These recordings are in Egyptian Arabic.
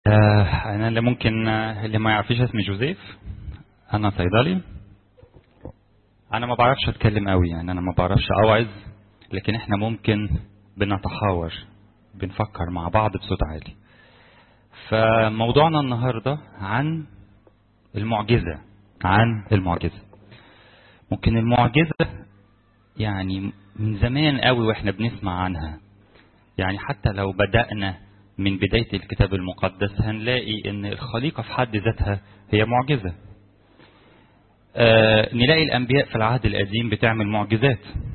آه انا اللي ممكن آه، اللي ما يعرفش اسمي جوزيف انا صيدلي انا ما بعرفش اتكلم قوي يعني انا ما بعرفش اوعظ لكن احنا ممكن بنتحاور بنفكر مع بعض بصوت عالي فموضوعنا النهارده عن المعجزه عن المعجزه ممكن المعجزه يعني من زمان قوي واحنا بنسمع عنها يعني حتى لو بدأنا من بداية الكتاب المقدس هنلاقي ان الخليقة في حد ذاتها هي معجزة آه نلاقي الأنبياء في العهد القديم بتعمل معجزات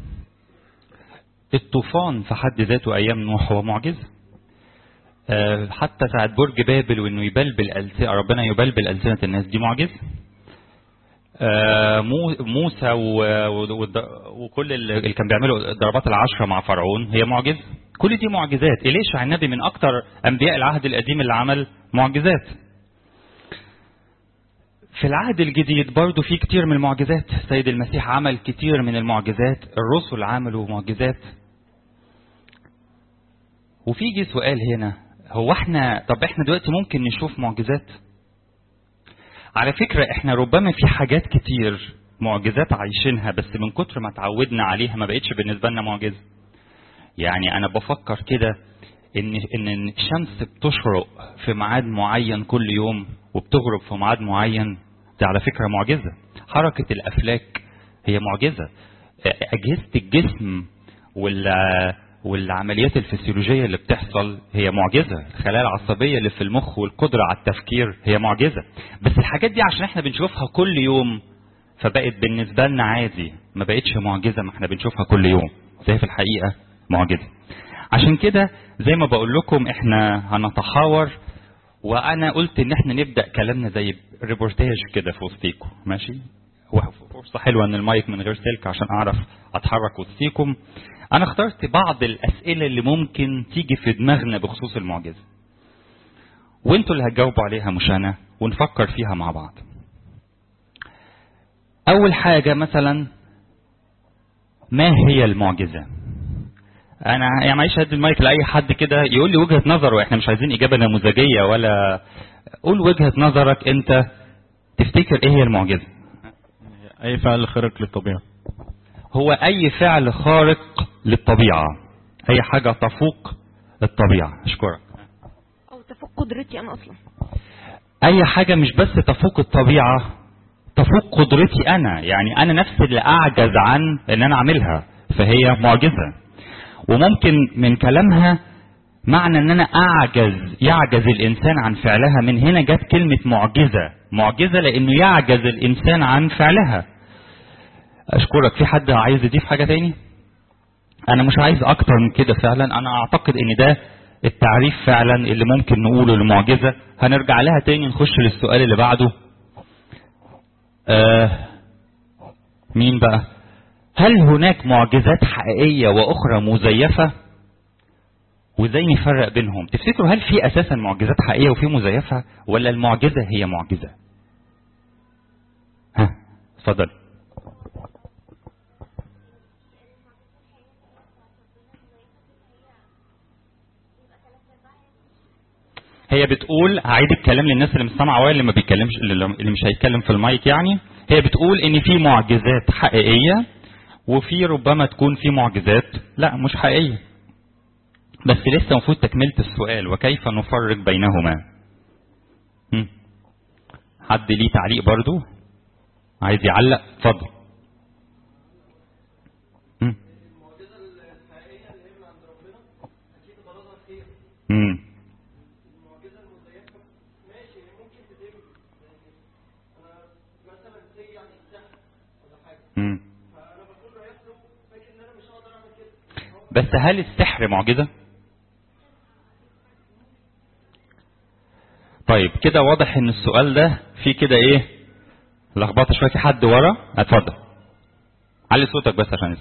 الطوفان في حد ذاته أيام نوح هو معجزة آه حتى ساعة برج بابل وإنه يبلبل ألسنة ربنا يبلبل ألسنة الناس دي معجزة آه مو- موسى و- و- وكل اللي كان بيعملوا الضربات العشرة مع فرعون هي معجزة كل دي معجزات إليشع النبي من أكتر أنبياء العهد القديم اللي عمل معجزات في العهد الجديد برضو في كتير من المعجزات سيد المسيح عمل كتير من المعجزات الرسل عملوا معجزات وفي جه سؤال هنا هو احنا طب احنا دلوقتي ممكن نشوف معجزات على فكرة احنا ربما في حاجات كتير معجزات عايشينها بس من كتر ما اتعودنا عليها ما بقتش بالنسبة لنا معجزة يعني انا بفكر كده ان ان الشمس بتشرق في ميعاد معين كل يوم وبتغرب في ميعاد معين دي على فكرة معجزة حركة الافلاك هي معجزة اجهزة الجسم وال والعمليات الفسيولوجية اللي بتحصل هي معجزة الخلايا العصبية اللي في المخ والقدرة على التفكير هي معجزة بس الحاجات دي عشان احنا بنشوفها كل يوم فبقت بالنسبة لنا عادي ما بقتش معجزة ما احنا بنشوفها كل يوم زي في الحقيقة معجزة عشان كده زي ما بقول لكم احنا هنتحاور وانا قلت ان احنا نبدا كلامنا زي ريبورتاج كده في وسطيكم ماشي فرصه حلوه ان المايك من غير سلك عشان اعرف اتحرك وسطيكم انا اخترت بعض الاسئله اللي ممكن تيجي في دماغنا بخصوص المعجزه وانتوا اللي هتجاوبوا عليها مش انا ونفكر فيها مع بعض اول حاجه مثلا ما هي المعجزه انا يعني معيش هدي المايك لاي حد كده يقول لي وجهه نظره احنا مش عايزين اجابه نموذجيه ولا قول وجهه نظرك انت تفتكر ايه هي المعجزه اي فعل خارق للطبيعه هو اي فعل خارق للطبيعه اي حاجه تفوق الطبيعه اشكرك او تفوق قدرتي انا اصلا اي حاجه مش بس تفوق الطبيعه تفوق قدرتي انا يعني انا نفسي اللي اعجز عن ان انا اعملها فهي معجزه وممكن من كلامها معنى ان انا اعجز يعجز الانسان عن فعلها من هنا جت كلمه معجزه معجزه لانه يعجز الانسان عن فعلها اشكرك في حد عايز يضيف حاجه تاني انا مش عايز اكتر من كده فعلا انا اعتقد ان ده التعريف فعلا اللي ممكن نقوله للمعجزه هنرجع لها تاني نخش للسؤال اللي بعده آه مين بقى هل هناك معجزات حقيقيه واخرى مزيفه وازاي نفرق بينهم تفتكروا هل في اساسا معجزات حقيقيه وفي مزيفه ولا المعجزه هي معجزه ها اتفضل هي بتقول هعيد الكلام للناس اللي مش سامعه ولا اللي ما بيتكلمش اللي مش هيتكلم في المايك يعني هي بتقول ان في معجزات حقيقيه وفي ربما تكون في معجزات لا مش حقيقيه بس لسه المفروض تكمله السؤال وكيف نفرق بينهما هم. حد ليه تعليق برضو عايز يعلق اتفضل هم. امم مم. بس هل السحر معجزة؟ طيب كده واضح ان السؤال ده فيه كده ايه لخبطه شويه في حد ورا اتفضل علي صوتك بس عشان اسمع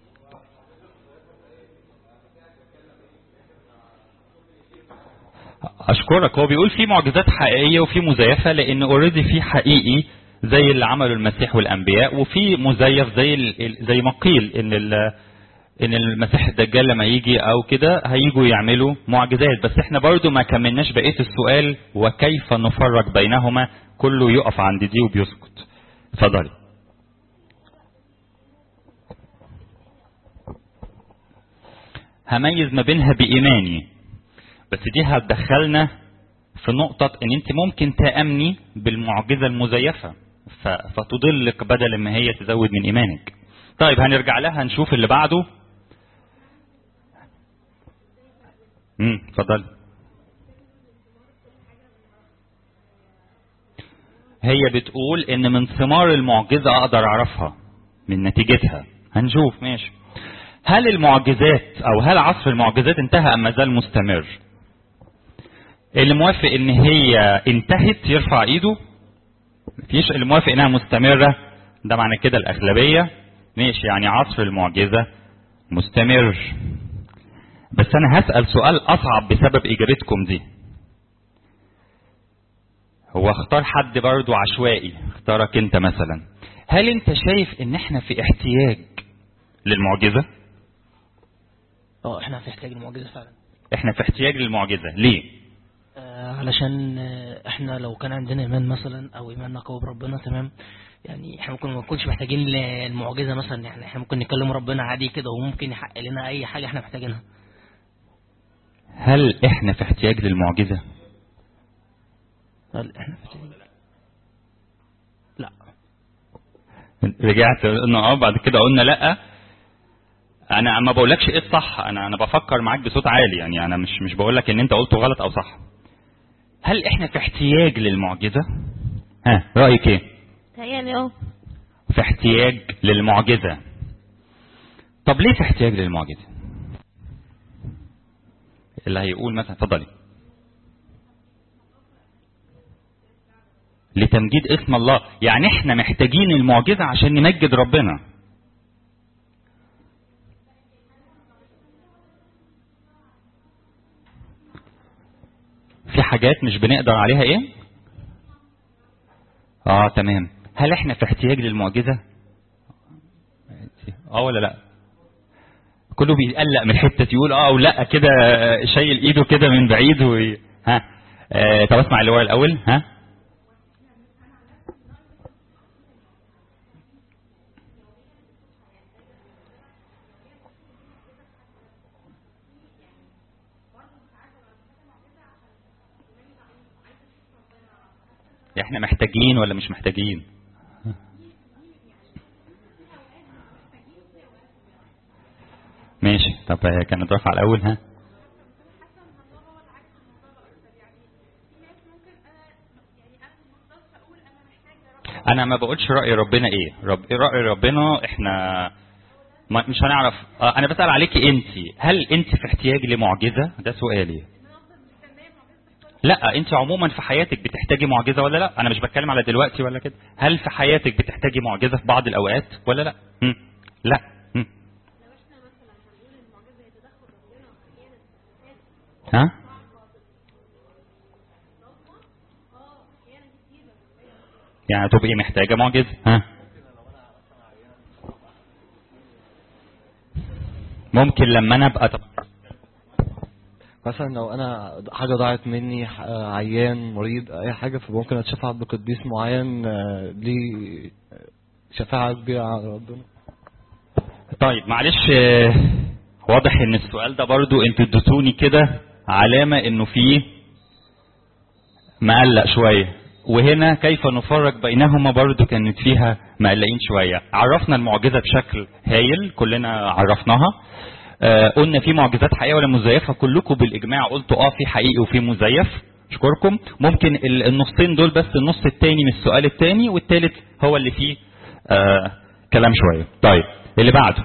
اشكرك هو بيقول في معجزات حقيقيه وفي مزيفه لان اوريدي في حقيقي زي اللي عمله المسيح والانبياء وفي مزيف زي ال- ال- زي ما قيل ان ال- ان المسيح الدجال لما يجي او كده هيجوا يعملوا معجزات بس احنا برضو ما كملناش بقيه السؤال وكيف نفرق بينهما كله يقف عند دي وبيسكت اتفضلي هميز ما بينها بإيماني بس دي هتدخلنا في نقطة ان انت ممكن تأمني بالمعجزة المزيفة ف- فتضلك بدل ما هي تزود من ايمانك طيب هنرجع لها نشوف اللي بعده امم اتفضل هي بتقول ان من ثمار المعجزة اقدر اعرفها من نتيجتها هنشوف ماشي هل المعجزات او هل عصر المعجزات انتهى ام ما زال مستمر اللي موافق ان هي انتهت يرفع ايده مفيش اللي موافق انها مستمرة ده معنى كده الاغلبية ماشي يعني عصر المعجزة مستمر بس انا هسأل سؤال اصعب بسبب اجابتكم دي هو اختار حد برضو عشوائي اختارك انت مثلا هل انت شايف ان احنا في احتياج للمعجزة اه احنا في احتياج للمعجزه فعلا احنا في احتياج للمعجزة ليه آه علشان آه احنا لو كان عندنا ايمان مثلا او ايماننا قوي بربنا تمام يعني احنا ممكن ما نكونش محتاجين للمعجزه مثلا يعني احنا ممكن نكلم ربنا عادي كده وممكن يحقق لنا اي حاجه احنا محتاجينها هل احنا في احتياج للمعجزة هل احنا في احتياج لا رجعت قلنا اه بعد كده قلنا لا انا ما بقولكش ايه الصح انا انا بفكر معاك بصوت عالي يعني انا مش مش بقول لك ان انت قلته غلط او صح هل احنا في احتياج للمعجزه ها رايك ايه تهيألي اه في احتياج للمعجزه طب ليه في احتياج للمعجزه اللي هيقول مثلا اتفضلي لتمجيد اسم الله يعني احنا محتاجين المعجزه عشان نمجد ربنا في حاجات مش بنقدر عليها ايه اه تمام هل احنا في احتياج للمعجزه اه ولا لا كله بيقلق من حته يقول اه او لا كده شايل ايده كده من بعيد و... ها آه طب اسمع اللي ورا الاول ها احنا محتاجين ولا مش محتاجين ماشي طب كانت رافعه الاول ها انا ما بقولش راي ربنا ايه رب راي ربنا احنا ما مش هنعرف آه، انا بسال عليكي انت هل انت في احتياج لمعجزه ده سؤالي لا انت عموما في حياتك بتحتاجي معجزه ولا لا انا مش بتكلم على دلوقتي ولا كده هل في حياتك بتحتاجي معجزه في بعض الاوقات ولا لا مم. لا مم. ها يعني تبقي محتاجه معجزه ها ممكن لما انا ابقى طب مثلا لو انا حاجه ضاعت مني ح- عيان مريض اي حاجه فممكن اتشفع بقديس معين آه، ليه شفاعه كبيره على ربنا طيب معلش آه، واضح ان السؤال ده برضو انتوا اديتوني كده علامة انه فيه مقلق شوية وهنا كيف نفرق بينهما برضو كانت فيها مقلقين شوية عرفنا المعجزة بشكل هايل كلنا عرفناها آه قلنا في معجزات حقيقية ولا مزيفة كلكم بالإجماع قلتوا اه في حقيقي وفي مزيف اشكركم ممكن ال- النصين دول بس النص التاني من السؤال التاني والتالت هو اللي فيه آه كلام شوية طيب اللي بعده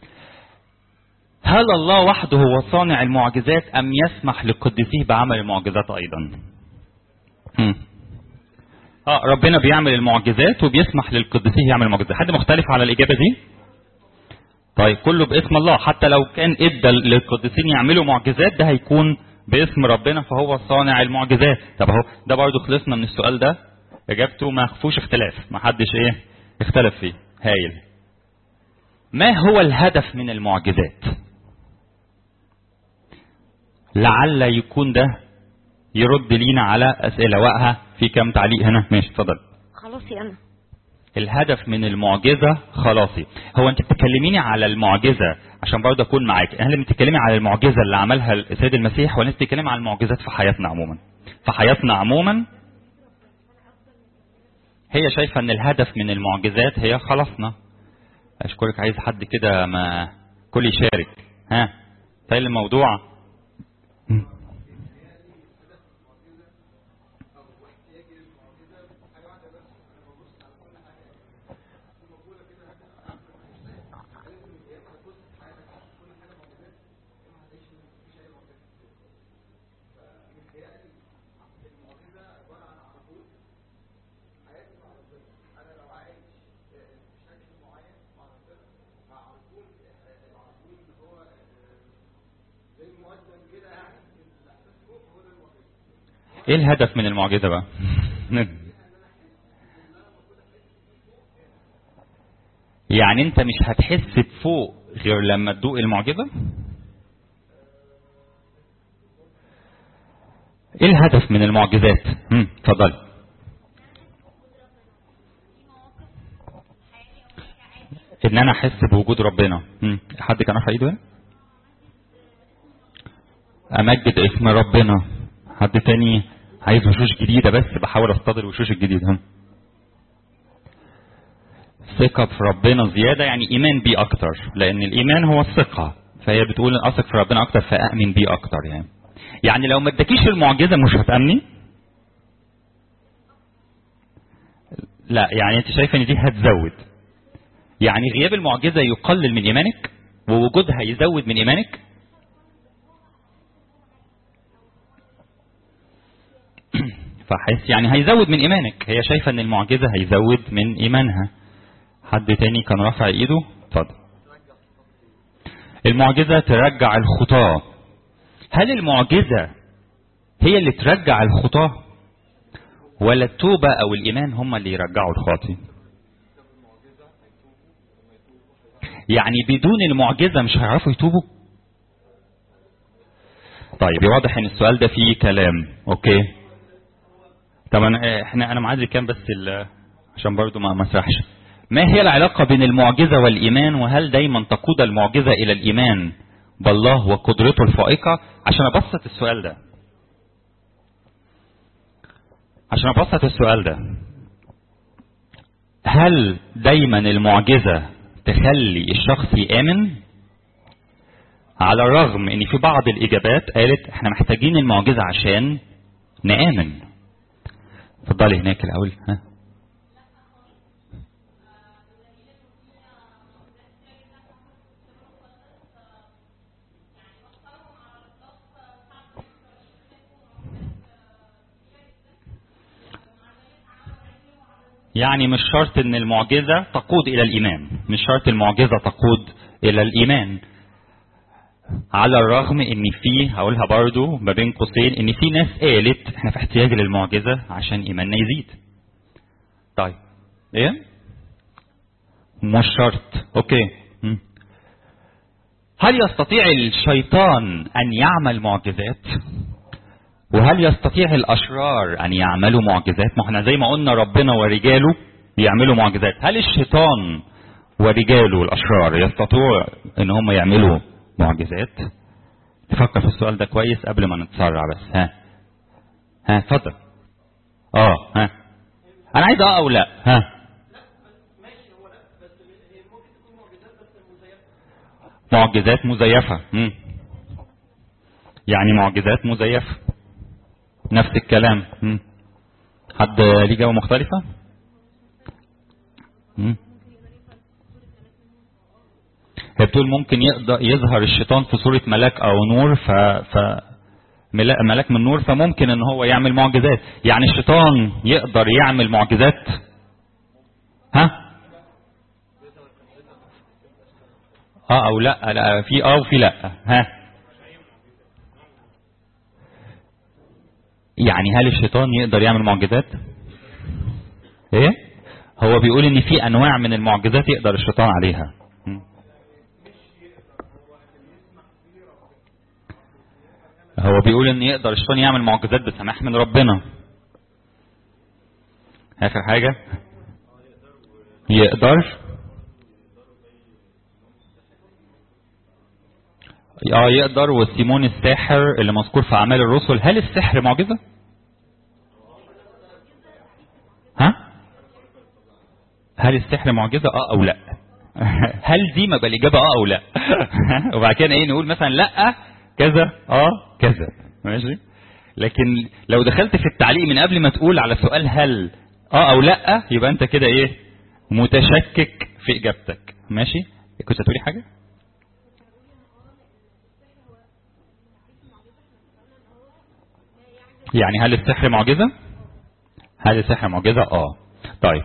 هل الله وحده هو صانع المعجزات أم يسمح لقدسيه بعمل المعجزات أيضا هم. اه ربنا بيعمل المعجزات وبيسمح للقدسيه يعمل المعجزات حد مختلف على الإجابة دي طيب كله باسم الله حتى لو كان ادى للقديسين يعملوا معجزات ده هيكون باسم ربنا فهو صانع المعجزات طب اهو ده برضو خلصنا من السؤال ده اجابته ما فيهوش اختلاف ما حدش ايه اختلف فيه هايل ما هو الهدف من المعجزات لعل يكون ده يرد لينا على اسئله وقها في كام تعليق هنا ماشي اتفضل خلاصي انا الهدف من المعجزة خلاصي هو انت بتكلميني على المعجزة عشان برضه اكون معاك هل بتتكلمي على المعجزة اللي عملها السيد المسيح ولا انت بتتكلمي على المعجزات في حياتنا عموما في حياتنا عموما هي شايفة ان الهدف من المعجزات هي خلاصنا اشكرك عايز حد كده ما كل يشارك ها تاني الموضوع ايه الهدف من المعجزة بقى يعني انت مش هتحس بفوق غير لما تدوق المعجزة ايه الهدف من المعجزات هم، اتفضل ان انا احس بوجود ربنا هم، حد كان رافع ايده هنا؟ امجد اسم ربنا حد تاني عايز وشوش جديدة بس بحاول اصطاد الوشوش الجديدة هم. ثقة في ربنا زيادة يعني إيمان بيه أكتر لأن الإيمان هو الثقة فهي بتقول أثق في ربنا أكتر فأؤمن بيه أكتر يعني يعني لو ما اداكيش المعجزة مش هتأمني لا يعني أنت شايفة إن دي هتزود يعني غياب المعجزة يقلل من إيمانك ووجودها يزود من إيمانك فحس يعني هيزود من ايمانك هي شايفه ان المعجزه هيزود من ايمانها حد تاني كان رافع ايده اتفضل المعجزه ترجع الخطاه هل المعجزه هي اللي ترجع الخطاه ولا التوبه او الايمان هم اللي يرجعوا الخاطي يعني بدون المعجزه مش هيعرفوا يتوبوا طيب واضح ان السؤال ده فيه كلام اوكي طب انا احنا انا معادي كام بس ال- عشان برضو ما مسرحش ما هي العلاقة بين المعجزة والإيمان وهل دايما تقود المعجزة إلى الإيمان بالله وقدرته الفائقة عشان أبسط السؤال ده عشان أبسط السؤال ده هل دايما المعجزة تخلي الشخص يآمن على الرغم ان في بعض الاجابات قالت احنا محتاجين المعجزة عشان نآمن اتفضلي هناك الاول ها يعني مش شرط ان المعجزة تقود الى الايمان مش شرط المعجزة تقود الى الايمان على الرغم ان في هقولها برضو ما بين قوسين ان في ناس قالت احنا في احتياج للمعجزة عشان ايماننا يزيد طيب ايه مش شرط اوكي م. هل يستطيع الشيطان ان يعمل معجزات وهل يستطيع الاشرار ان يعملوا معجزات ما احنا زي ما قلنا ربنا ورجاله يعملوا معجزات هل الشيطان ورجاله الاشرار يستطيعوا ان هم يعملوا معجزات تفكر في السؤال ده كويس قبل ما نتسرع بس ها ها اتفضل اه ها انا عايز اه او لا ها معجزات مزيفة مم. يعني معجزات مزيفة نفس الكلام مم. حد ليه جواب مختلفة مم. هي بتقول ممكن يقدر يظهر الشيطان في صورة ملاك أو نور ف, ف ملا- ملاك من نور فممكن ان هو يعمل معجزات يعني الشيطان يقدر يعمل معجزات ها اه او لا لا في اه وفي لا ها يعني هل الشيطان يقدر يعمل معجزات ايه هو بيقول ان في انواع من المعجزات يقدر الشيطان عليها م. هو بيقول ان يقدر الشيطان يعمل معجزات بسماح من ربنا اخر حاجة يقدر اه يقدر وسيمون الساحر اللي مذكور في اعمال الرسل هل السحر معجزة ها هل السحر معجزة اه او لا هل دي ما بقى الاجابة اه او لا وبعد كده ايه نقول مثلا لا كذا اه كذا ماشي لكن لو دخلت في التعليق من قبل ما تقول على سؤال هل اه او لا يبقى انت كده ايه متشكك في اجابتك ماشي كنت هتقولي حاجه يعني هل السحر معجزه هل السحر معجزه اه طيب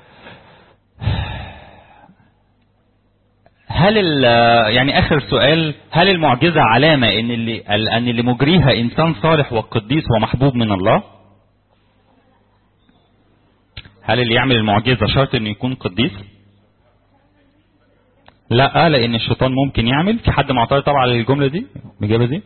هل ال- يعني اخر سؤال هل المعجزه علامه ان اللي ان اللي مجريها انسان صالح وقديس ومحبوب من الله هل اللي يعمل المعجزه شرط انه يكون قديس لا لان الشيطان ممكن يعمل في حد معترض طبعا على الجمله دي الاجابه دي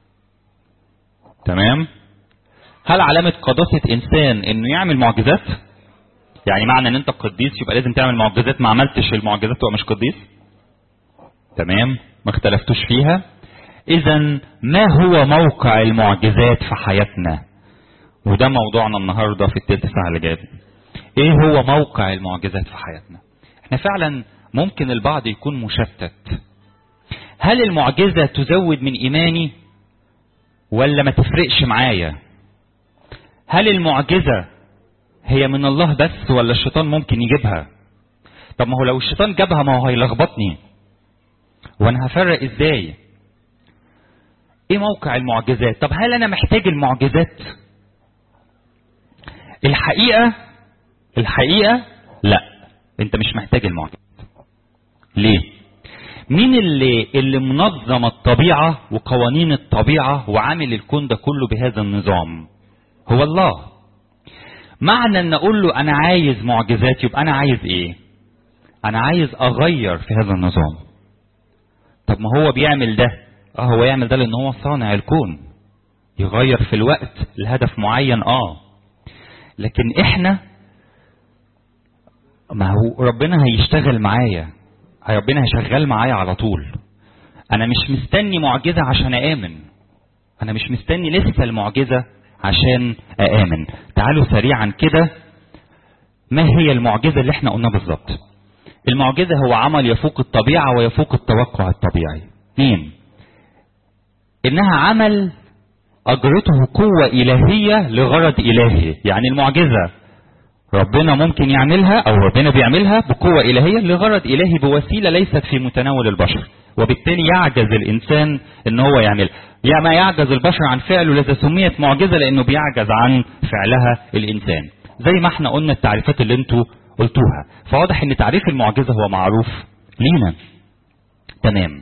تمام هل علامه قداسه انسان انه يعمل معجزات يعني معنى ان انت قديس يبقى لازم تعمل معجزات ما عملتش المعجزات تبقى مش قديس تمام ما اختلفتوش فيها اذا ما هو موقع المعجزات في حياتنا وده موضوعنا النهارده في التلت ساعه اللي جايه ايه هو موقع المعجزات في حياتنا احنا فعلا ممكن البعض يكون مشتت هل المعجزه تزود من ايماني ولا ما تفرقش معايا هل المعجزه هي من الله بس ولا الشيطان ممكن يجيبها طب ما هو لو الشيطان جابها ما هو هيلخبطني وانا هفرق ازاي ايه موقع المعجزات طب هل انا محتاج المعجزات الحقيقة الحقيقة لا انت مش محتاج المعجزات ليه مين اللي اللي منظم الطبيعة وقوانين الطبيعة وعامل الكون ده كله بهذا النظام هو الله معنى ان اقول له انا عايز معجزات يبقى انا عايز ايه انا عايز اغير في هذا النظام طب ما هو بيعمل ده اه هو يعمل ده لان هو صانع الكون يغير في الوقت لهدف معين اه لكن احنا ما هو ربنا هيشتغل معايا ربنا هيشغل معايا على طول انا مش مستني معجزة عشان اامن انا مش مستني لسه المعجزة عشان اامن تعالوا سريعا كده ما هي المعجزة اللي احنا قلنا بالظبط المعجزة هو عمل يفوق الطبيعة ويفوق التوقع الطبيعي اثنين انها عمل اجرته قوة الهية لغرض الهي يعني المعجزة ربنا ممكن يعملها او ربنا بيعملها بقوة الهية لغرض الهي بوسيلة ليست في متناول البشر وبالتالي يعجز الانسان ان هو يعمل يا ما يعجز البشر عن فعله لذا سميت معجزة لانه بيعجز عن فعلها الانسان زي ما احنا قلنا التعريفات اللي انتوا قلتوها فواضح ان تعريف المعجزة هو معروف لينا تمام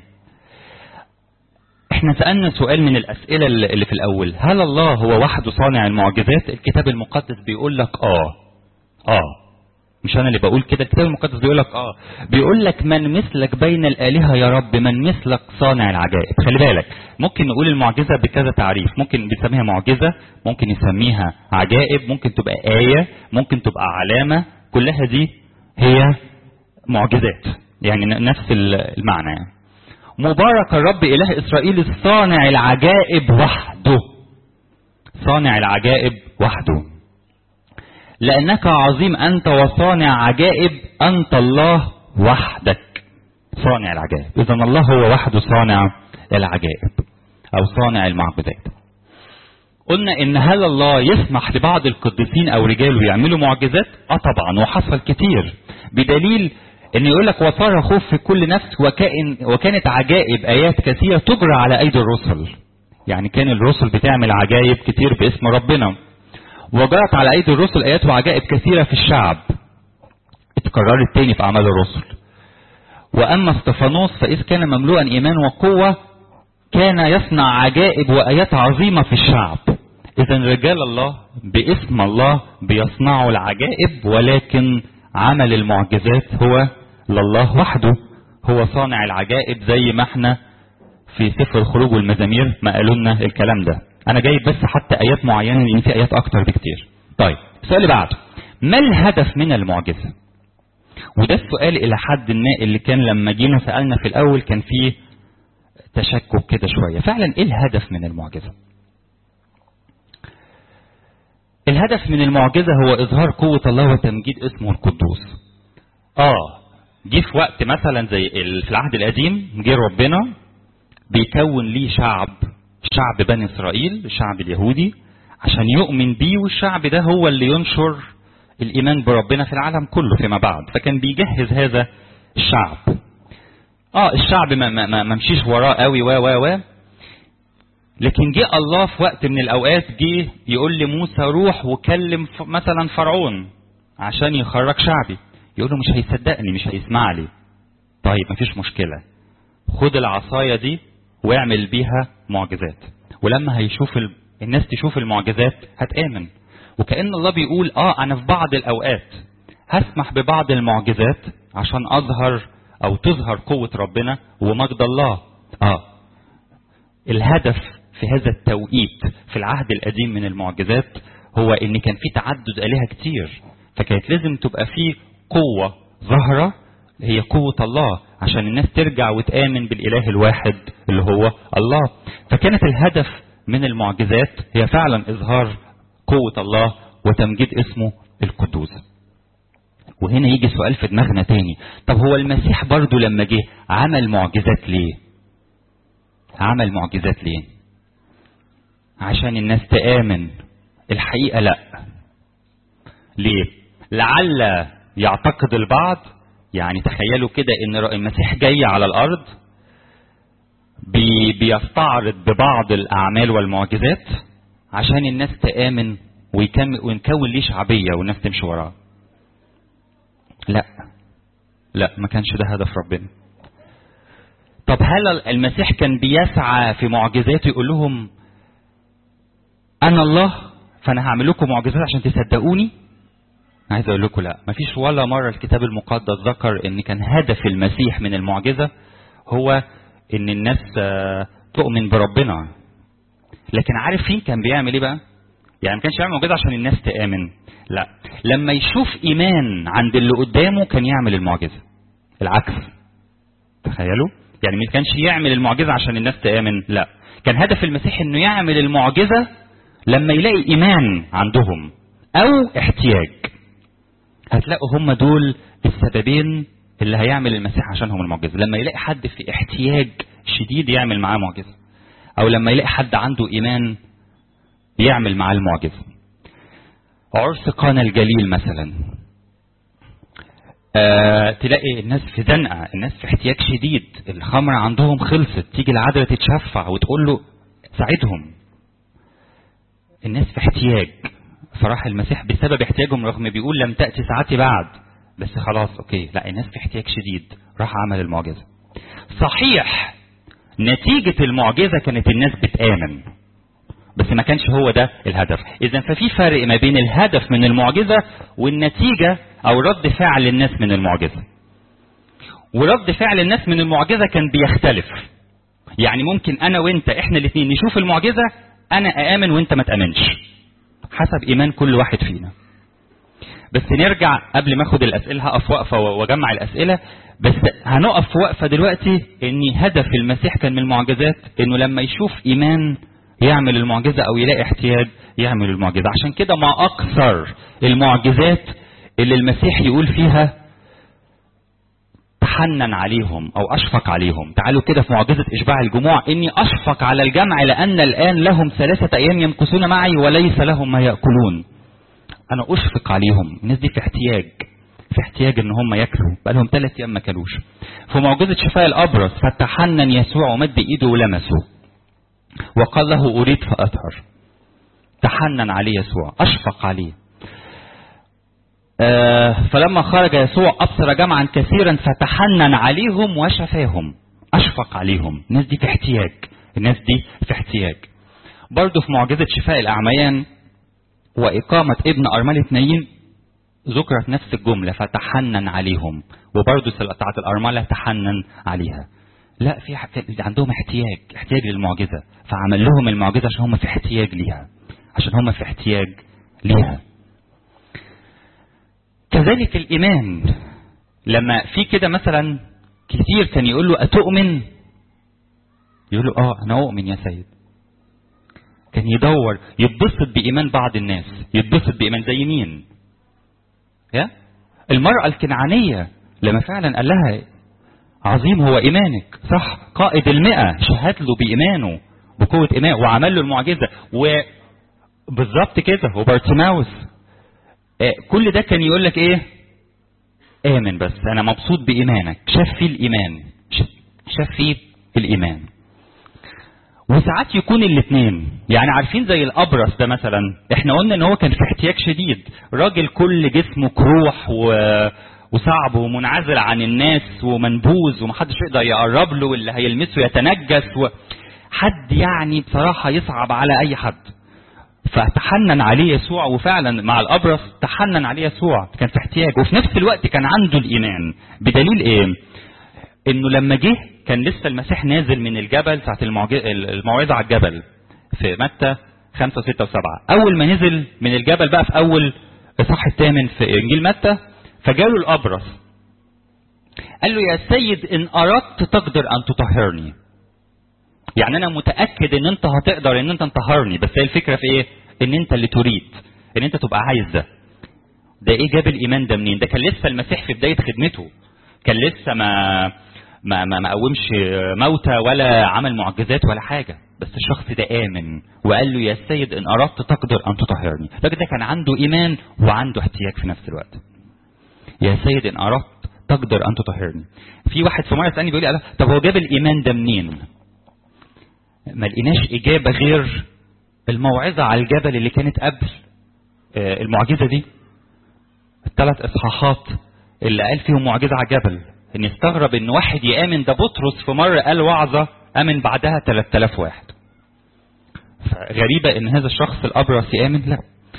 احنا سألنا سؤال من الاسئلة اللي في الاول هل الله هو وحده صانع المعجزات الكتاب المقدس بيقول لك اه اه مش انا اللي بقول كده الكتاب المقدس بيقول لك اه بيقول لك من مثلك بين الالهه يا رب من مثلك صانع العجائب خلي بالك ممكن نقول المعجزه بكذا تعريف ممكن بيسميها معجزه ممكن يسميها عجائب ممكن تبقى ايه ممكن تبقى علامه كلها دي هي معجزات يعني نفس المعنى يعني. مبارك الرب اله اسرائيل الصانع العجائب وحده صانع العجائب وحده لأنك عظيم أنت وصانع عجائب أنت الله وحدك صانع العجائب إذا الله هو وحده صانع العجائب أو صانع المعبودات قلنا إن هل الله يسمح لبعض القديسين أو رجاله يعملوا معجزات؟ آه طبعا وحصل كتير بدليل إن يقول لك وصار خوف في كل نفس وكائن وكانت عجائب آيات كثيرة تجرى على أيدي الرسل يعني كان الرسل بتعمل عجائب كتير باسم ربنا وجرت على ايدي الرسل ايات وعجائب كثيره في الشعب اتكررت تاني في اعمال الرسل واما استفانوس فاذ كان مملوءا ايمان وقوه كان يصنع عجائب وايات عظيمه في الشعب اذا رجال الله باسم الله بيصنعوا العجائب ولكن عمل المعجزات هو لله وحده هو صانع العجائب زي ما احنا في سفر الخروج والمزامير ما قالوا لنا الكلام ده انا جايب بس حتى ايات معينه لان في ايات اكتر بكتير طيب السؤال اللي بعده ما الهدف من المعجزه وده السؤال الى حد ما اللي كان لما جينا سالنا في الاول كان فيه تشكك كده شويه فعلا ايه الهدف من المعجزه الهدف من المعجزه هو اظهار قوه الله وتمجيد اسمه القدوس اه جه في وقت مثلا زي ال- في العهد القديم جه ربنا بيكون ليه شعب شعب بني اسرائيل الشعب اليهودي عشان يؤمن بيه والشعب ده هو اللي ينشر الايمان بربنا في العالم كله فيما بعد فكان بيجهز هذا الشعب اه الشعب ما ما ما ما مشيش وراه قوي و و و لكن جه الله في وقت من الاوقات جه يقول لموسى روح وكلم ف- مثلا فرعون عشان يخرج شعبي يقول له مش هيصدقني مش هيسمع لي طيب مفيش مشكله خد العصايه دي واعمل بيها معجزات ولما هيشوف ال... الناس تشوف المعجزات هتآمن وكأن الله بيقول اه انا في بعض الاوقات هسمح ببعض المعجزات عشان اظهر او تظهر قوة ربنا ومجد الله اه الهدف في هذا التوقيت في العهد القديم من المعجزات هو ان كان في تعدد آلهة كتير فكانت لازم تبقى في قوة ظاهرة هي قوة الله عشان الناس ترجع وتآمن بالإله الواحد اللي هو الله فكانت الهدف من المعجزات هي فعلا إظهار قوة الله وتمجيد اسمه القدوس وهنا يجي سؤال في دماغنا تاني طب هو المسيح برضو لما جه عمل معجزات ليه عمل معجزات ليه عشان الناس تآمن الحقيقة لا ليه لعل يعتقد البعض يعني تخيلوا كده ان المسيح جاي على الارض بي بيستعرض ببعض الاعمال والمعجزات عشان الناس تآمن ويكمل ونكون ليه شعبية والناس تمشي وراه لا لا ما كانش ده هدف ربنا طب هل المسيح كان بيسعى في معجزاته يقول لهم انا الله فانا هعمل لكم معجزات عشان تصدقوني عايز اقول لكم لا مفيش ولا مره الكتاب المقدس ذكر ان كان هدف المسيح من المعجزه هو ان الناس آه، تؤمن بربنا لكن عارف فين كان بيعمل ايه بقى يعني ما كانش يعمل معجزه عشان الناس تامن لا لما يشوف ايمان عند اللي قدامه كان يعمل المعجزه العكس تخيلوا يعني ما كانش يعمل المعجزه عشان الناس تامن لا كان هدف المسيح انه يعمل المعجزه لما يلاقي ايمان عندهم او احتياج هتلاقوا هم دول السببين اللي هيعمل المسيح عشانهم المعجزه لما يلاقي حد في احتياج شديد يعمل معاه معجزه او لما يلاقي حد عنده ايمان يعمل معاه المعجزه عرس قانا الجليل مثلا آه تلاقي الناس في زنقه الناس في احتياج شديد الخمر عندهم خلصت تيجي العذراء تتشفع وتقول له ساعدهم الناس في احتياج فراح المسيح بسبب احتياجهم رغم بيقول لم تأتي ساعتي بعد بس خلاص اوكي لا الناس في احتياج شديد راح عمل المعجزة صحيح نتيجة المعجزة كانت الناس بتآمن بس ما كانش هو ده الهدف اذا ففي فرق ما بين الهدف من المعجزة والنتيجة او رد فعل الناس من المعجزة ورد فعل الناس من المعجزة كان بيختلف يعني ممكن انا وانت احنا الاثنين نشوف المعجزة انا اامن وانت ما تامنش حسب ايمان كل واحد فينا بس نرجع قبل ما اخد الاسئله هقف وقفه واجمع الاسئله بس هنقف في وقفه دلوقتي ان هدف المسيح كان من المعجزات انه لما يشوف ايمان يعمل المعجزه او يلاقي احتياج يعمل المعجزه عشان كده ما اكثر المعجزات اللي المسيح يقول فيها تحنن عليهم او اشفق عليهم تعالوا كده في معجزه اشباع الجموع اني اشفق على الجمع لان الان لهم ثلاثه ايام يمكثون معي وليس لهم ما ياكلون انا اشفق عليهم الناس دي في احتياج في احتياج ان هم ياكلوا بقى لهم ثلاث ايام ما كلوش في معجزه شفاء الابرص فتحنن يسوع ومد ايده ولمسه وقال له اريد فاطهر تحنن عليه يسوع اشفق عليه آه فلما خرج يسوع أبصر جمعا كثيرا فتحنن عليهم وشفاهم أشفق عليهم الناس دي في احتياج الناس دي في احتياج برضه في معجزة شفاء الأعميان وإقامة ابن أرملة نايين ذكرت نفس الجملة فتحنن عليهم وبرضه بتاعت الأرملة تحنن عليها لا في ح- في- عندهم احتياج احتياج للمعجزه فعمل لهم المعجزه عشان هم في احتياج ليها عشان هم في احتياج ليها كذلك الايمان لما في كده مثلا كتير كان يقول له اتؤمن يقول له اه انا اؤمن يا سيد كان يدور يتبسط بايمان بعض الناس يتبسط بايمان زي مين يا المراه الكنعانيه لما فعلا قال لها عظيم هو ايمانك صح قائد المئة شهد له بايمانه بقوه ايمانه وعمل له المعجزه وبالظبط كده وبارتيماوس آه، كل ده كان يقول لك ايه امن بس انا مبسوط بايمانك شاف فيه الايمان ش- شاف فيه الايمان وساعات يكون الاثنين يعني عارفين زي الابرص ده مثلا احنا قلنا ان هو كان في احتياج شديد راجل كل جسمه كروح و... وصعب ومنعزل عن الناس ومنبوذ ومحدش يقدر يقرب له واللي هيلمسه يتنجس و... حد يعني بصراحة يصعب على أي حد فتحنن عليه يسوع وفعلا مع الأبرص تحنن عليه يسوع كان في احتياج وفي نفس الوقت كان عنده الإيمان بدليل إيه؟ إنه لما جه كان لسه المسيح نازل من الجبل ساعة المعج- الموعظة على الجبل في متى خمسة وستة وسبعة أول ما نزل من الجبل بقى في أول الصح الثامن في إنجيل متى فجاله الأبرص قال له يا سيد إن أردت تقدر أن تطهرني يعني أنا متأكد إن أنت هتقدر إن أنت تطهرني بس هي الفكرة في إيه؟ إن أنت اللي تريد إن أنت تبقى عايز ده ده إيه جاب الإيمان ده منين؟ ده كان لسه المسيح في بداية خدمته كان لسه ما ما ما ما قومش موتى ولا عمل معجزات ولا حاجة بس الشخص ده آمن وقال له يا سيد إن أردت تقدر أن تطهرني لكن ده كان عنده إيمان وعنده احتياج في نفس الوقت يا سيد إن أردت تقدر أن تطهرني في واحد في مرة سألني بيقول لي طب هو جاب الإيمان ده منين ما لقيناش إجابة غير الموعظة على الجبل اللي كانت قبل آه، المعجزة دي الثلاث إصحاحات اللي قال فيهم معجزة على الجبل ان يستغرب ان واحد يامن ده بطرس في مره قال وعظه امن بعدها 3000 واحد غريبه ان هذا الشخص الابرص يامن لا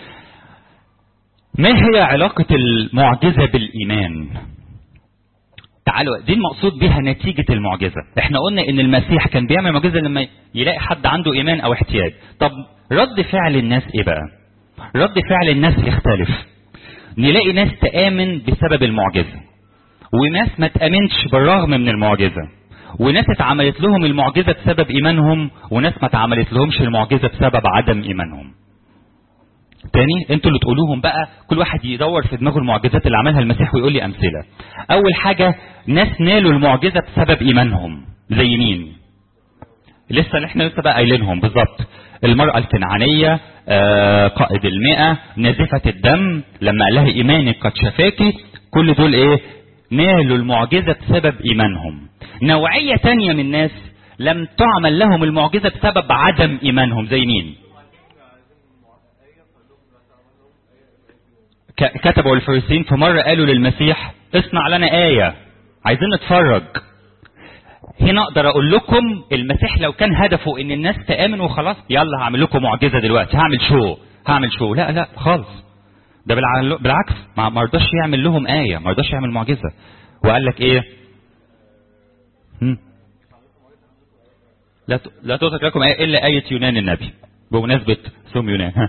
ما هي علاقه المعجزه بالايمان تعالوا دي المقصود بها نتيجة المعجزة احنا قلنا ان المسيح كان بيعمل معجزة لما يلاقي حد عنده ايمان او احتياج طب رد فعل الناس ايه بقى رد فعل الناس يختلف نلاقي ناس تآمن بسبب المعجزة وناس ما تأمنش بالرغم من المعجزة وناس اتعملت لهم المعجزة بسبب إيمانهم وناس ما اتعملت لهمش المعجزة بسبب عدم إيمانهم تاني انتوا اللي تقولوهم بقى كل واحد يدور في دماغه المعجزات اللي عملها المسيح ويقول لي أمثلة أول حاجة ناس نالوا المعجزة بسبب إيمانهم زي مين لسه اللي احنا لسه بقى قايلينهم بالظبط المرأة الكنعانية آه، قائد المئة نازفة الدم لما قال لها إيمانك قد شفاكي كل دول إيه نالوا المعجزة بسبب إيمانهم نوعية تانية من الناس لم تعمل لهم المعجزة بسبب عدم إيمانهم زي مين ك- كتبوا الفريسيين في مرة قالوا للمسيح اصنع لنا آية عايزين نتفرج هنا اقدر اقول لكم المسيح لو كان هدفه ان الناس تامن وخلاص يلا هعمل لكم معجزه دلوقتي هعمل شو هعمل شو لا لا خالص ده بالع- بالعكس ما ما رضاش يعمل لهم ايه ما رضاش يعمل معجزه وقال لك ايه هم؟ لا ت- لا تترك لكم ايه الا ايه يونان النبي بمناسبه صوم يونان ها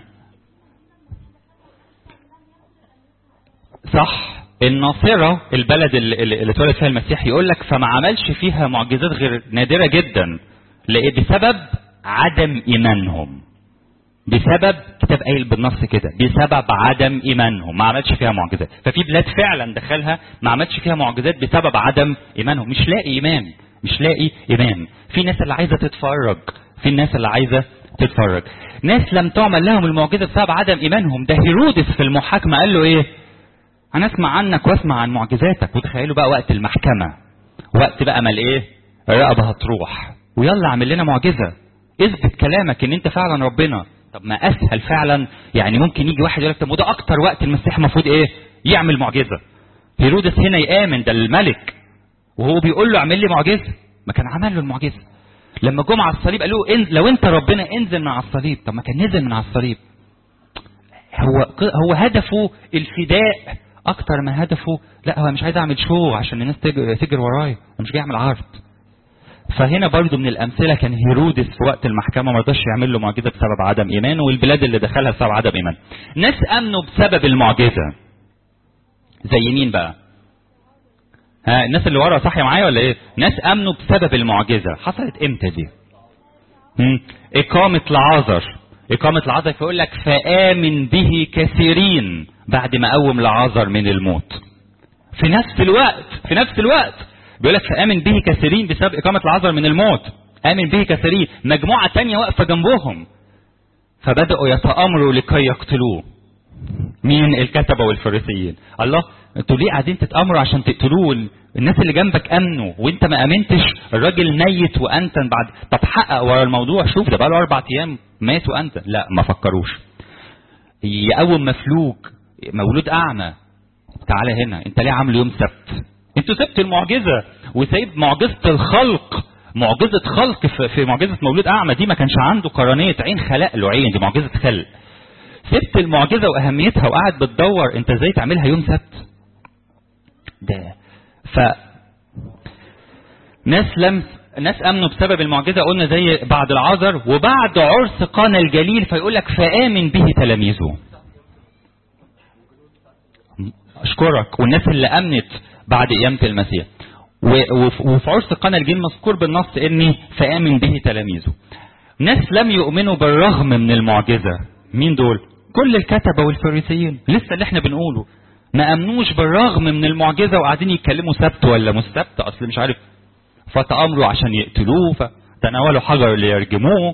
صح الناصرة البلد اللي, اللي اللي اتولد فيها المسيح يقول لك فما عملش فيها معجزات غير نادرة جدا لإيه؟ بسبب عدم إيمانهم بسبب كتاب قايل بالنص كده بسبب عدم إيمانهم ما عملش فيها معجزات ففي بلاد فعلا دخلها ما عملش فيها معجزات بسبب عدم إيمانهم مش لاقي إيمان مش لاقي إيمان في ناس اللي عايزة تتفرج في الناس اللي عايزة تتفرج ناس لم تعمل لهم المعجزة بسبب عدم إيمانهم ده هيرودس في المحاكمة قال له إيه انا اسمع عنك واسمع عن معجزاتك وتخيلوا بقى وقت المحكمة وقت بقى ما الايه الرقبة هتروح ويلا اعمل لنا معجزة اثبت كلامك ان انت فعلا ربنا طب ما اسهل فعلا يعني ممكن يجي واحد يقول لك طب وده اكتر وقت المسيح المفروض ايه يعمل معجزة هيرودس هنا يآمن ده الملك وهو بيقول له اعمل لي معجزة ما كان عمل له المعجزة لما جم على الصليب قالوا له لو انت ربنا انزل من على الصليب طب ما كان نزل من على الصليب هو هو هدفه الفداء اكتر ما هدفه لا هو مش عايز اعمل شو عشان الناس تج- تجري ورايا هو مش جاي اعمل عرض فهنا برضو من الامثله كان هيرودس في وقت المحكمه ما رضاش يعمل له معجزه بسبب عدم ايمانه والبلاد اللي دخلها بسبب عدم ايمان ناس امنوا بسبب المعجزه زي مين بقى ها الناس اللي ورا صاحيه معايا ولا ايه ناس امنوا بسبب المعجزه حصلت امتى دي مم. اقامه لعازر اقامه لعازر فيقول لك فامن به كثيرين بعد ما قوم لعازر من الموت في نفس الوقت في نفس الوقت بيقول لك فامن به كثيرين بسبب اقامه العذر من الموت امن به كثيرين مجموعه تانية واقفه جنبهم فبداوا يتامروا لكي يقتلوه مين الكتبه والفريسيين الله انتوا ليه قاعدين تتامروا عشان تقتلوه الناس اللي جنبك امنوا وانت ما امنتش الراجل ميت وانت بعد طب حقق ورا الموضوع شوف ده بقى له اربع ايام مات وانت لا ما فكروش يقوم مفلوج مولود اعمى تعالى هنا انت ليه عامل يوم سبت انتوا سبت المعجزه وسايب معجزه الخلق معجزه خلق في, في معجزه مولود اعمى دي ما كانش عنده قرنيه عين خلق له عين دي معجزه خلق سبت المعجزه واهميتها وقاعد بتدور انت ازاي تعملها يوم سبت ده ف ناس لم ناس امنوا بسبب المعجزه قلنا زي بعد العذر وبعد عرس قانا الجليل فيقول لك فامن به تلاميذه اشكرك والناس اللي امنت بعد قيامه المسيح وفي عرس قنا الجيل مذكور بالنص اني فامن به تلاميذه ناس لم يؤمنوا بالرغم من المعجزه مين دول كل الكتبه والفريسيين لسه اللي احنا بنقوله ما امنوش بالرغم من المعجزه وقاعدين يتكلموا سبت ولا مش سبت اصل مش عارف فتامروا عشان يقتلوه فتناولوا حجر ليرجموه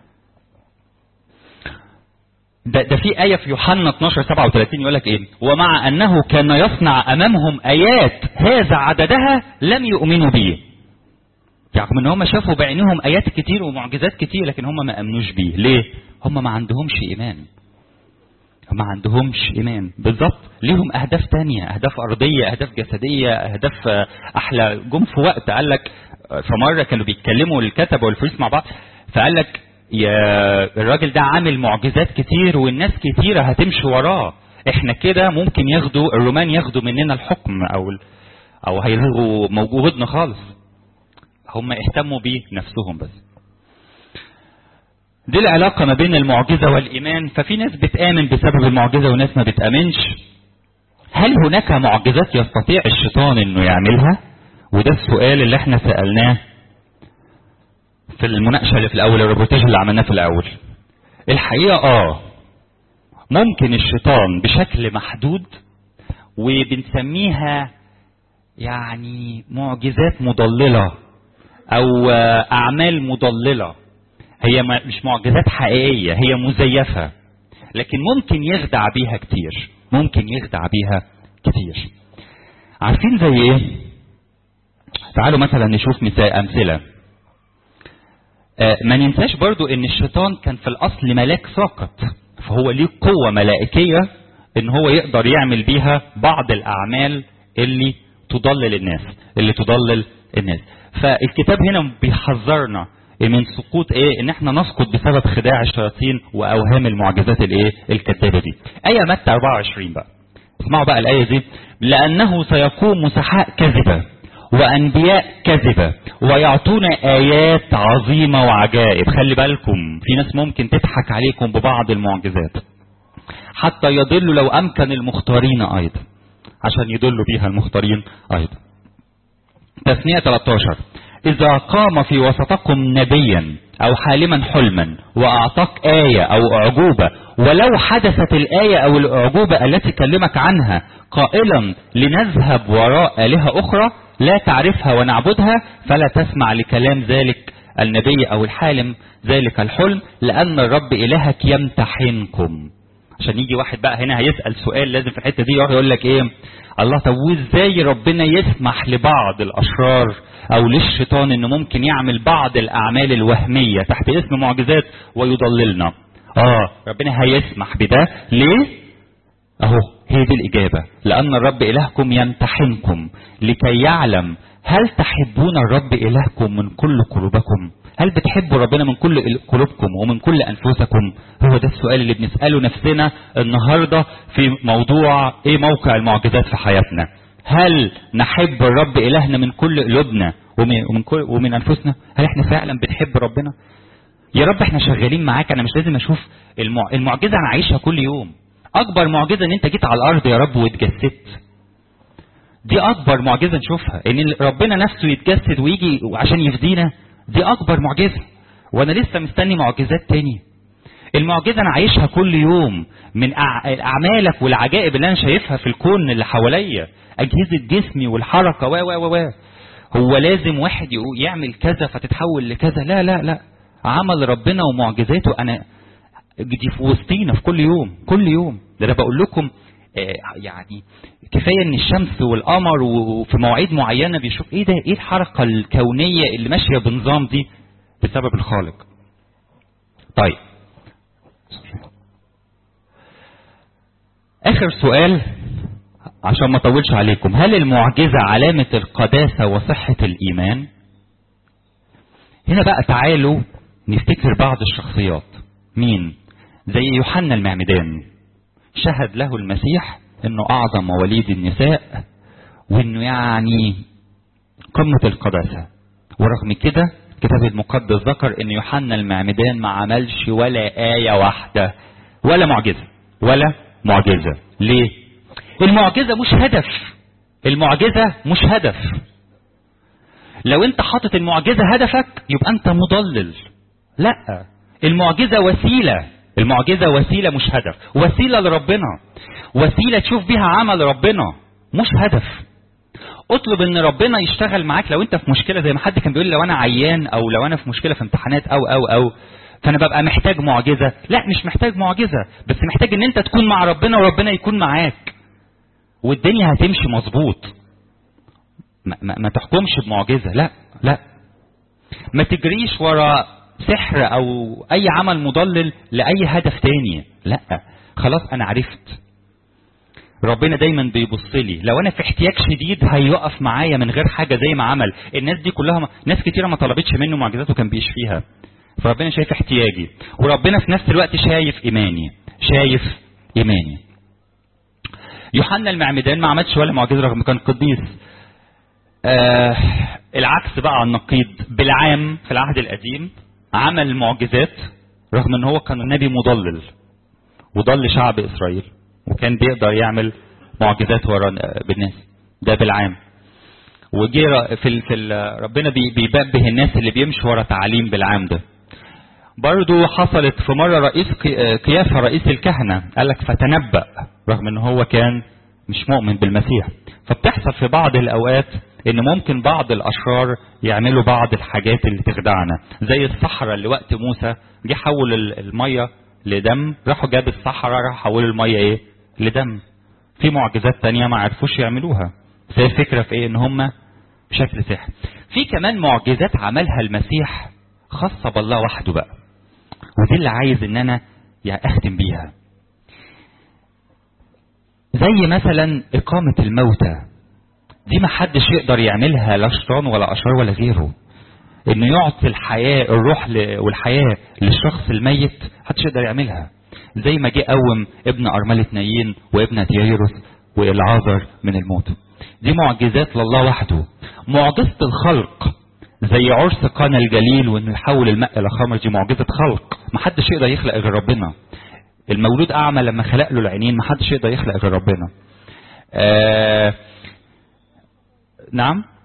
ده, ده في آية في يوحنا 12 37 يقول لك إيه؟ ومع أنه كان يصنع أمامهم آيات هذا عددها لم يؤمنوا به. يعني إن هم شافوا بعينهم آيات كتير ومعجزات كتير لكن هم ما آمنوش بيه، ليه؟ هم ما عندهمش إيمان. ما عندهمش إيمان، بالظبط ليهم أهداف تانية، أهداف أرضية، أهداف جسدية، أهداف أحلى، جم في وقت قال لك في مرة كانوا بيتكلموا الكتبة والفريس مع بعض فقال لك يا الراجل ده عامل معجزات كتير والناس كتيرة هتمشي وراه احنا كده ممكن ياخدوا الرومان ياخدوا مننا الحكم او او هيلغوا موجودنا خالص هم اهتموا بيه نفسهم بس دي العلاقة ما بين المعجزة والإيمان ففي ناس بتآمن بسبب المعجزة وناس ما بتآمنش هل هناك معجزات يستطيع الشيطان انه يعملها وده السؤال اللي احنا سألناه في المناقشة اللي في الأول الريبورتاج اللي عملناه في الأول الحقيقة آه ممكن الشيطان بشكل محدود وبنسميها يعني معجزات مضللة أو أعمال مضللة هي مش معجزات حقيقية هي مزيفة لكن ممكن يخدع بيها كتير ممكن يخدع بيها كتير عارفين زي ايه تعالوا مثلا نشوف مثال امثله ما ننساش برضو ان الشيطان كان في الاصل ملاك ساقط فهو ليه قوة ملائكية ان هو يقدر يعمل بيها بعض الاعمال اللي تضلل الناس اللي تضلل الناس فالكتاب هنا بيحذرنا من سقوط ايه ان احنا نسقط بسبب خداع الشياطين واوهام المعجزات الايه الكذابه دي ايه متى 24 بقى اسمعوا بقى الايه دي لانه سيقوم مسحاء كذبه وانبياء كذبه ويعطون ايات عظيمه وعجائب خلي بالكم في ناس ممكن تضحك عليكم ببعض المعجزات حتى يضلوا لو امكن المختارين ايضا عشان يضلوا بيها المختارين ايضا تثنية 13 إذا قام في وسطكم نبيا أو حالما حلما وأعطاك آية أو أعجوبة ولو حدثت الآية أو الأعجوبة التي كلمك عنها قائلا لنذهب وراء آلهة أخرى لا تعرفها ونعبدها فلا تسمع لكلام ذلك النبي أو الحالم ذلك الحلم لأن الرب إلهك يمتحنكم عشان يجي واحد بقى هنا هيسأل سؤال لازم في الحتة دي يقول لك إيه الله طب وازاي ربنا يسمح لبعض الاشرار او للشيطان انه ممكن يعمل بعض الاعمال الوهميه تحت اسم معجزات ويضللنا اه ربنا هيسمح بده ليه اهو هي دي الاجابه لان الرب الهكم يمتحنكم لكي يعلم هل تحبون الرب الهكم من كل قلوبكم هل بتحبوا ربنا من كل قلوبكم ومن كل انفسكم هو ده السؤال اللي بنساله نفسنا النهارده في موضوع ايه موقع المعجزات في حياتنا هل نحب الرب الهنا من كل قلوبنا ومن ومن, كل ومن انفسنا هل احنا فعلا بنحب ربنا يا رب احنا شغالين معاك انا مش لازم اشوف المع... المعجزه انا عايشها كل يوم اكبر معجزه ان انت جيت على الارض يا رب واتجسدت دي اكبر معجزه نشوفها ان ربنا نفسه يتجسد ويجي عشان يفدينا دي اكبر معجزه وانا لسه مستني معجزات تاني المعجزه انا عايشها كل يوم من أع- اعمالك والعجائب اللي انا شايفها في الكون اللي حواليا اجهزه جسمي والحركه و و و و هو لازم واحد يقو- يعمل كذا فتتحول لكذا لا لا لا عمل ربنا ومعجزاته انا دي في وسطينا في كل يوم كل يوم ده انا بقول لكم آه، يعني كفايه ان الشمس والقمر وفي مواعيد معينه بيشوف ايه ده ايه الحركه الكونيه اللي ماشيه بنظام دي بسبب الخالق طيب اخر سؤال عشان ما اطولش عليكم هل المعجزه علامه القداسه وصحه الايمان هنا بقى تعالوا نفتكر بعض الشخصيات مين زي يوحنا المعمدان شهد له المسيح انه اعظم مواليد النساء وانه يعني قمة القداسة ورغم كده الكتاب المقدس ذكر ان يوحنا المعمدان ما عملش ولا آية واحدة ولا معجزة ولا معجزة ليه المعجزة مش هدف المعجزة مش هدف لو انت حاطط المعجزة هدفك يبقى انت مضلل لا المعجزة وسيلة المعجزة وسيلة مش هدف وسيلة لربنا وسيلة تشوف بيها عمل ربنا مش هدف اطلب ان ربنا يشتغل معاك لو انت في مشكلة زي ما حد كان بيقول لو انا عيان او لو انا في مشكلة في امتحانات او او او فانا ببقى محتاج معجزة لا مش محتاج معجزة بس محتاج ان انت تكون مع ربنا وربنا يكون معاك والدنيا هتمشي مظبوط ما, ما, ما تحكمش بمعجزة لا لا ما تجريش ورا سحر او اي عمل مضلل لاي هدف تاني لا خلاص انا عرفت ربنا دايما بيبص لي لو انا في احتياج شديد هيقف معايا من غير حاجه زي ما عمل الناس دي كلها ما... ناس كتيره ما طلبتش منه معجزات وكان بيشفيها فربنا شايف احتياجي وربنا في نفس الوقت شايف ايماني شايف ايماني يوحنا المعمدان ما عملش ولا معجزه رغم كان قديس آه العكس بقى على النقيض بالعام في العهد القديم عمل معجزات رغم ان هو كان نبي مضلل وضل شعب اسرائيل وكان بيقدر يعمل معجزات ورا بالناس ده بالعام وجي في ال في ال ربنا بي بيببه الناس اللي بيمشوا ورا تعاليم بالعام ده برضو حصلت في مرة رئيس قيافة رئيس الكهنة قال لك فتنبأ رغم ان هو كان مش مؤمن بالمسيح فبتحصل في بعض الاوقات ان ممكن بعض الاشرار يعملوا بعض الحاجات اللي تخدعنا زي الصحراء اللي وقت موسى جه حول الميه لدم راحوا جاب الصحراء راحوا حولوا الميه ايه لدم في معجزات تانية ما عرفوش يعملوها بس هي الفكره في ايه ان هم بشكل سحر في كمان معجزات عملها المسيح خاصه بالله وحده بقى ودي اللي عايز ان انا يعني اختم بيها زي مثلا اقامه الموتى دي ما حدش يقدر يعملها لا شيطان ولا اشرار ولا غيره انه يعطي الحياه الروح والحياه للشخص الميت محدش يقدر يعملها زي ما جه قوم ابن ارمله نايين وابن تييروس والعازر من الموت دي معجزات لله وحده معجزه الخلق زي عرس قانا الجليل وانه يحول الماء الى خمر دي معجزه خلق محدش يقدر يخلق غير ربنا المولود اعمى لما خلق له العينين محدش يقدر يخلق غير ربنا آه نعم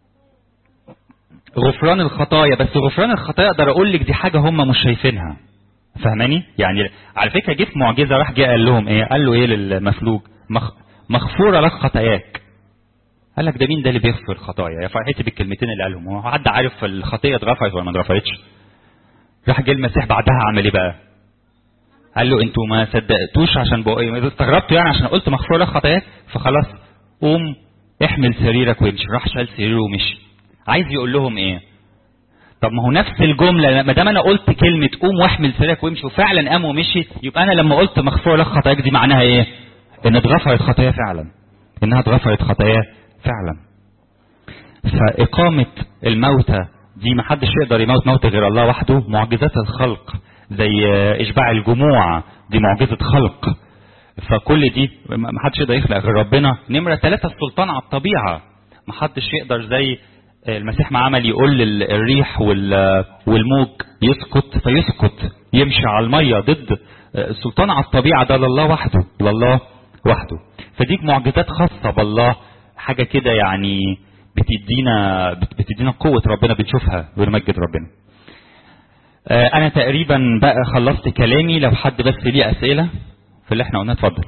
غفران الخطايا بس غفران الخطايا اقدر اقول لك دي حاجه هم مش شايفينها فاهماني يعني على فكره جه في معجزه راح جه قال لهم ايه قال له ايه للمفلوج مخ... مغفوره لك خطاياك قال لك ده مين ده اللي بيغفر خطايا يا فرحتي بالكلمتين اللي قالهم هو حد عارف الخطيه اتغفرت ولا ما اتغفرتش راح جه المسيح بعدها عمل ايه بقى قال له انتوا ما صدقتوش عشان بقى ايه استغربتوا يعني عشان قلت مغفور لك خطاياك فخلاص قوم احمل سريرك وامشي راح شال سريره ومشي عايز يقول لهم ايه طب ما هو نفس الجمله ما دام انا قلت كلمه قوم واحمل سريرك وامشي وفعلا قام ومشي يبقى انا لما قلت مغفور لك خطاياك دي معناها ايه ان اتغفرت خطايا فعلا انها اتغفرت خطايا فعلا فاقامه الموتى دي ما حدش يقدر يموت موت غير الله وحده معجزات الخلق زي اشباع الجموع دي معجزه خلق فكل دي ما حدش يقدر يخلق غير ربنا نمره ثلاثة السلطان على الطبيعه ما حدش يقدر زي المسيح ما عمل يقول لل- الريح وال- والموج يسكت فيسكت يمشي على الميه ضد السلطان على الطبيعه ده لله وحده لله وحده فدي معجزات خاصه بالله حاجه كده يعني بتدينا بت- بتدينا قوه ربنا بنشوفها ونمجد ربنا آه، انا تقريبا بقى خلصت كلامي لو حد بس ليه اسئله في اللي احنا قلناه اتفضل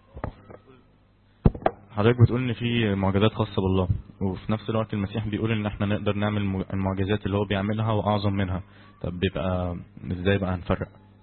حضرتك بتقول ان في معجزات خاصة بالله وفي نفس الوقت المسيح بيقول ان احنا نقدر نعمل م- المعجزات اللي هو بيعملها واعظم منها طب بيبقى ازاي بقى هنفرق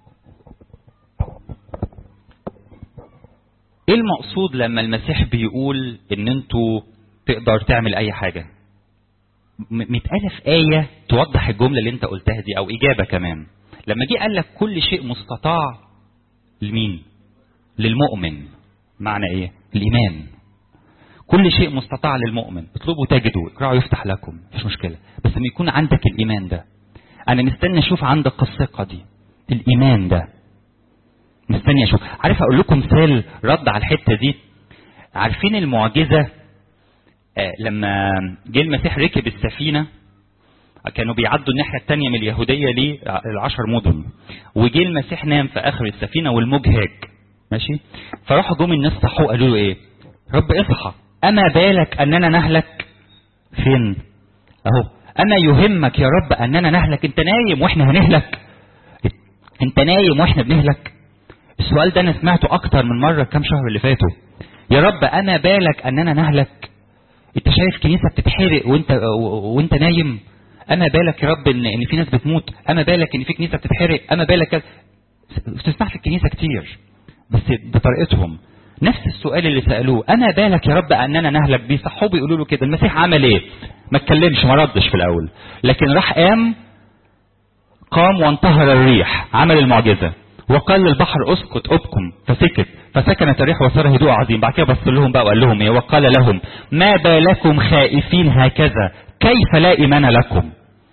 ايه المقصود لما المسيح بيقول ان انتوا تقدر تعمل اي حاجة م- متقالة في آية توضح الجملة اللي انت قلتها دي او اجابة كمان لما جه قال لك كل شيء مستطاع لمين للمؤمن معنى ايه الايمان كل شيء مستطاع للمؤمن اطلبوا تجدوا اقرأوا يفتح لكم مفيش مشكلة بس لما يكون عندك الايمان ده انا مستني اشوف عندك الثقة دي الايمان ده مستني اشوف عارف اقول لكم مثال رد على الحته دي عارفين المعجزه آه، لما جه المسيح ركب السفينه كانوا بيعدوا الناحيه الثانيه من اليهوديه للعشر مدن وجه المسيح نام في اخر السفينه والموج هاج ماشي فراحوا جم الناس صحوه قالوا له ايه رب اصحى اما بالك اننا نهلك فين اهو اما يهمك يا رب اننا نهلك انت نايم واحنا هنهلك انت نايم واحنا بنهلك السؤال ده انا سمعته اكتر من مره كام شهر اللي فاتوا يا رب انا بالك اننا نهلك انت شايف كنيسه بتتحرق وانت و- وانت نايم اما بالك يا رب ان ان في ناس بتموت اما بالك ان في كنيسه بتتحرق اما بالك كذا. بتسمع في الكنيسه كتير بس بطريقتهم نفس السؤال اللي سالوه اما بالك يا رب اننا نهلك بيصحوا بيقولوا له كده المسيح عمل ايه ما اتكلمش ما ردش في الاول لكن راح قام قام وانتهر الريح عمل المعجزة وقال للبحر اسكت ابكم فسكت فسكنت الريح وصار هدوء عظيم بعد كده بص لهم بقى وقال لهم ايه وقال لهم ما بالكم خائفين هكذا كيف لا ايمان لكم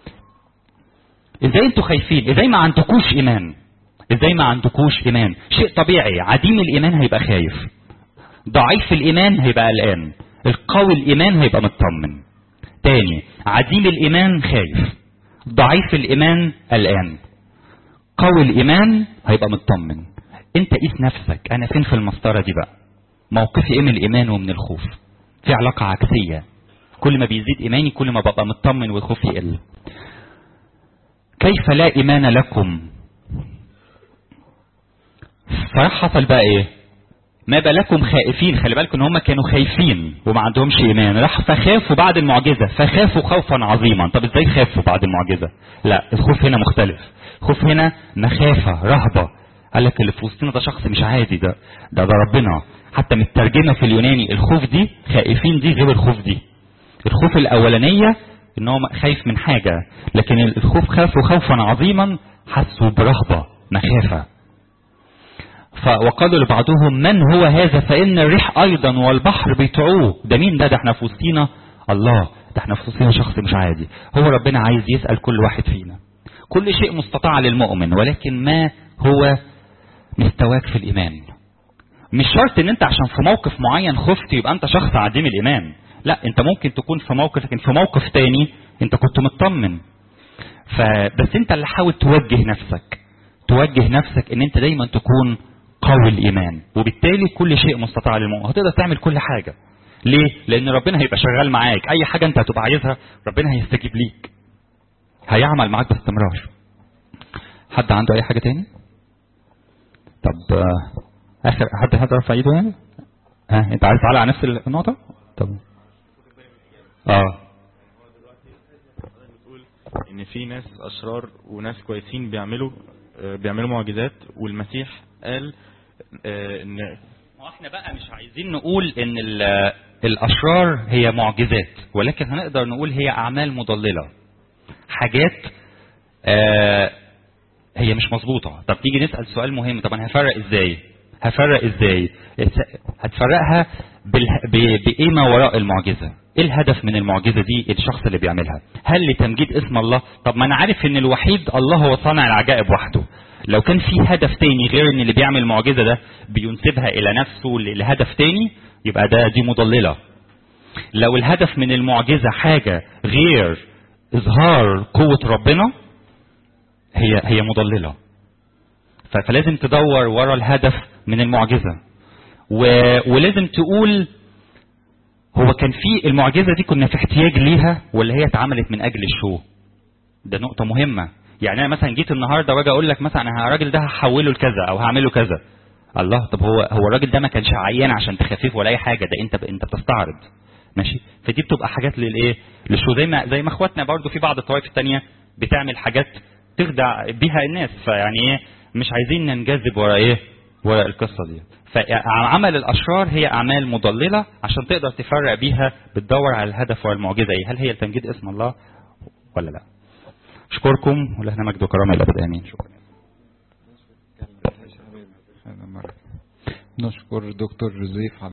ازاي انتوا خايفين ازاي ما عندكوش ايمان ازاي ما عندكوش ايمان شيء طبيعي عديم الايمان هيبقى خايف ضعيف الايمان هيبقى قلقان القوي الايمان هيبقى مطمن تاني عديم الايمان خايف ضعيف الايمان قلقان قوي الايمان هيبقى مطمن انت قيس نفسك انا فين في المسطره دي بقى موقفي ايه من الايمان ومن الخوف في علاقه عكسيه كل ما بيزيد ايماني كل ما ببقى مطمن والخوف يقل كيف لا ايمان لكم فراح حصل بقى ايه ما بالكم خائفين خلي بالكم ان هم كانوا خايفين وما عندهمش ايمان راح فخافوا بعد المعجزه فخافوا خوفا عظيما طب ازاي خافوا بعد المعجزه لا الخوف هنا مختلف الخوف هنا مخافه رهبه قال لك اللي في وسطنا ده شخص مش عادي ده ده ده ربنا حتى مترجمه في اليوناني الخوف دي خائفين دي غير الخوف دي الخوف الاولانيه ان هو خايف من حاجه لكن الخوف خافوا خوفا عظيما حسوا برهبه مخافه ف- وقالوا لبعضهم من هو هذا فإن الريح أيضا والبحر بيطعوه ده مين ده ده احنا في وسطينا الله ده احنا في وسطينا شخص مش عادي هو ربنا عايز يسأل كل واحد فينا كل شيء مستطاع للمؤمن ولكن ما هو مستواك في الإيمان مش شرط ان انت عشان في موقف معين خفت يبقى انت شخص عديم الإيمان لا انت ممكن تكون في موقف لكن في موقف تاني انت كنت مطمن فبس انت اللي حاول توجه نفسك توجه نفسك ان انت دايما تكون قوي الايمان وبالتالي كل شيء مستطاع للمؤمن هتقدر تعمل كل حاجه ليه لان ربنا هيبقى شغال معاك اي حاجه انت هتبقى عايزها ربنا هيستجيب ليك هيعمل معاك باستمرار حد عنده اي حاجه تاني طب آه، اخر حد حد رفع ايده يعني ها انت عايز تعلق على نفس النقطه طب اه ان في ناس اشرار وناس كويسين بيعملوا آه، بيعملوا معجزات والمسيح قال آه، ان ما احنا بقى مش عايزين نقول ان ال- الاشرار هي معجزات ولكن هنقدر نقول هي اعمال مضلله حاجات آه هي مش مظبوطه طب تيجي نسال سؤال مهم طب انا هفرق ازاي هفرق ازاي الس- هتفرقها بال... ب... بايه ما وراء المعجزه ايه الهدف من المعجزه دي الشخص اللي بيعملها هل لتمجيد اسم الله طب ما انا عارف ان الوحيد الله هو صانع العجائب وحده لو كان في هدف تاني غير ان اللي بيعمل المعجزه ده بينسبها الى نفسه ل- لهدف تاني يبقى ده دي مضلله لو الهدف من المعجزه حاجه غير اظهار قوه ربنا هي هي مضلله ف- فلازم تدور ورا الهدف من المعجزه و... ولازم تقول هو كان في المعجزه دي كنا في احتياج ليها ولا هي اتعملت من اجل الشو ده نقطه مهمه يعني انا مثلا جيت النهارده واجي اقول لك مثلا انا الراجل ده هحوله لكذا او هعمله كذا الله طب هو هو الراجل ده ما كانش عيان عشان تخففه ولا اي حاجه ده انت ب... انت بتستعرض ماشي فدي بتبقى حاجات للايه للشو زي ما زي ما اخواتنا برضو في بعض الطوائف التانية بتعمل حاجات تخدع بيها الناس فيعني ايه مش عايزين ننجذب ورا ايه ورا القصه دي فعمل الاشرار هي اعمال مضلله عشان تقدر تفرق بيها بتدور على الهدف والمعجزه ايه هل هي تمجيد اسم الله ولا لا اشكركم ولهنا مجد وكرامه الى ابد امين شكرا نشكر دكتور زيف على